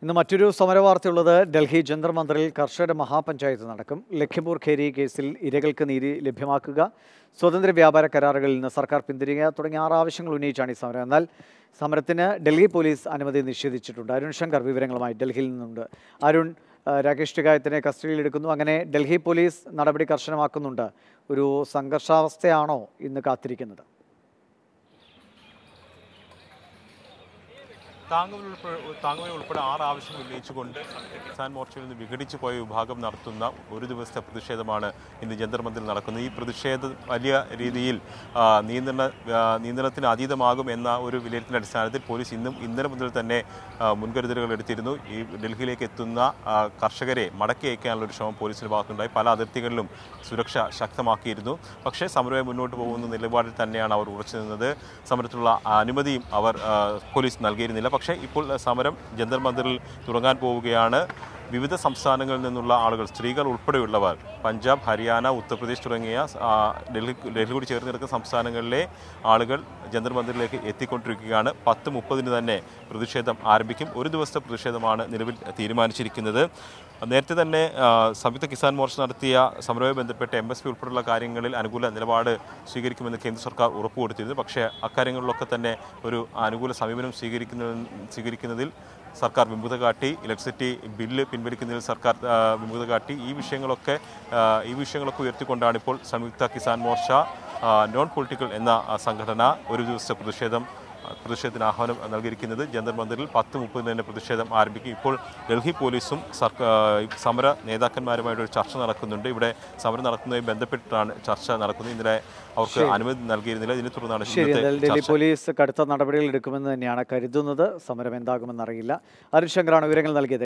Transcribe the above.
ഇന്ന് മറ്റൊരു സമരവാർത്തയുള്ളത് ഡൽഹി ജന്തർ മന്ദിറിൽ കർഷകരുടെ മഹാപഞ്ചായത്ത് നടക്കും ലഖിംപൂർ ഖേരി കേസിൽ ഇരകൾക്ക് നീതി ലഭ്യമാക്കുക സ്വതന്ത്ര വ്യാപാര കരാറുകളിൽ നിന്ന് സർക്കാർ പിന്തിരിയുക തുടങ്ങിയ ആറ് ആവശ്യങ്ങൾ ഉന്നയിച്ചാണ് ഈ സമരം എന്നാൽ സമരത്തിന് ഡൽഹി പോലീസ് അനുമതി നിഷേധിച്ചിട്ടുണ്ട് അരുൺ ശങ്കർ വിവരങ്ങളുമായി ഡൽഹിയിൽ നിന്നുണ്ട് അരുൺ ആ, രാകേഷ് ടികായത്തിനെ കസ്റ്റഡിയിലെടുക്കുന്നു അങ്ങനെ ഡൽഹി പോലീസ് നടപടി കർശനമാക്കുന്നുണ്ട് ഒരു സംഘർഷാവസ്ഥയാണോ ഇന്ന് കാത്തിരിക്കുന്നത് താങ്ങുവിൽ ഉൾപ്പെടെ താങ്ങുവിൽ ഉൾപ്പെടെ ആറ് ആവശ്യങ്ങൾ ഉന്നയിച്ചുകൊണ്ട് കിസാൻ മോർച്ചയിൽ നിന്ന് വിഘടിച്ചു പോയ വിഭാഗം നടത്തുന്ന ഒരു ദിവസത്തെ പ്രതിഷേധമാണ് ഇന്ന് ജന്തർ മന്ദിറിൽ നടക്കുന്നത് ഈ പ്രതിഷേധം വലിയ രീതിയിൽ ആ, നിയന്ത്രണ ആ, നിയന്ത്രണത്തിന് അതീതമാകും എന്ന ഒരു വിലയിരുത്തലിൻ്റെ അടിസ്ഥാനത്തിൽ പോലീസ് ഇന്നും ഇന്നലെ മുതൽ തന്നെ ആ, മുൻകരുതലുകൾ എടുത്തിരുന്നു ഈ ഡൽഹിയിലേക്ക് എത്തുന്ന ആ, കർഷകരെ മടക്കി അയക്കാനുള്ള ഒരു ശ്രമം പോലീസിന്റെ ഭാഗത്തുണ്ടായി പല അതിർത്തികളിലും സുരക്ഷ ശക്തമാക്കിയിരുന്നു പക്ഷേ സമരമായി മുന്നോട്ട് പോകുന്ന നിലപാടിൽ തന്നെയാണ് അവർ ഉറച്ചു നിന്നത് സമരത്തിലുള്ള അനുമതിയും അവർ ആ, പോലീസ് നൽകിയിരുന്നില്ല പക്ഷേ ഇപ്പോൾ സമരം ജന്തർ മന്ദിറിൽ തുടങ്ങാൻ പോവുകയാണ് വിവിധ സംസ്ഥാനങ്ങളിൽ നിന്നുള്ള ആളുകൾ സ്ത്രീകൾ ഉൾപ്പെടെയുള്ളവർ പഞ്ചാബ് ഹരിയാന ഉത്തർപ്രദേശ് തുടങ്ങിയ ആ, ഡൽഹി ഡൽഹി കൂടി ചേർന്ന് കിടക്കുന്ന സംസ്ഥാനങ്ങളിലെ ആളുകൾ ജന്തർ മന്ദിറിലേക്ക് എത്തിക്കൊണ്ടിരിക്കുകയാണ് പത്ത് മുപ്പതിന് തന്നെ പ്രതിഷേധം ആരംഭിക്കും ഒരു ദിവസത്തെ പ്രതിഷേധമാണ് നിലവിൽ തീരുമാനിച്ചിരിക്കുന്നത് നേരത്തെ തന്നെ ആ, സംയുക്ത കിസാൻ മോർച്ച നടത്തിയ സമരവുമായി ബന്ധപ്പെട്ട് എം എസ് പി ഉൾപ്പെടെയുള്ള കാര്യങ്ങളിൽ അനുകൂല നിലപാട് സ്വീകരിക്കുമെന്ന് കേന്ദ്ര സർക്കാർ ഉറപ്പ് കൊടുത്തിരുന്നു പക്ഷേ അക്കാര്യങ്ങളിലൊക്കെ തന്നെ ഒരു അനുകൂല സമീപനം സ്വീകരിക്കുന്ന സ്വീകരിക്കുന്നതിൽ സർക്കാർ വിമുഖത കാട്ടി ഇലക്ട്രിസിറ്റി ബില്ല് പിൻവലിക്കുന്നതിൽ സർക്കാർ ആ, വിമുഖത കാട്ടി ഈ വിഷയങ്ങളൊക്കെ ആ, ഈ വിഷയങ്ങളൊക്കെ ഉയർത്തിക്കൊണ്ടാണ് ഇപ്പോൾ സംയുക്ത കിസാൻ മോർച്ച ആ, നോൺ പൊളിറ്റിക്കൽ എന്ന ആ, സംഘടന ഒരു ദിവസത്തെ പ്രതിഷേധം പ്രതിഷേധത്തിന് ആഹ്വാനം നൽകിയിരിക്കുന്നത് ജന്തർ മന്ദിറിൽ പത്ത് മുപ്പതിന് തന്നെ പ്രതിഷേധം ആരംഭിക്കും ഇപ്പോൾ ഡൽഹി പോലീസും സർക്കാർ സമര നേതാക്കന്മാരുമായിട്ട് ഒരു ചർച്ച നടക്കുന്നുണ്ട് ഇവിടെ സമരം നടക്കുന്നതുമായി ബന്ധപ്പെട്ടിട്ടാണ് ചർച്ച നടക്കുന്നത് ഇന്നലെ അവർക്ക് അനുമതി നൽകിയിരുന്നില്ല ഇതിനെ തുടർന്നാണ് ശരി ഇന്നത്തെ എന്തായാലും ഡൽഹി ചർച്ച പോലീസ് കടുത്ത നടപടികൾ എടുക്കുമെന്ന് തന്നെയാണ് കരുതുന്നത് സമരം എന്താകുമെന്ന് അറിയില്ല അരുൺ ശങ്കറാണ് വിവരങ്ങൾ നൽകിയത്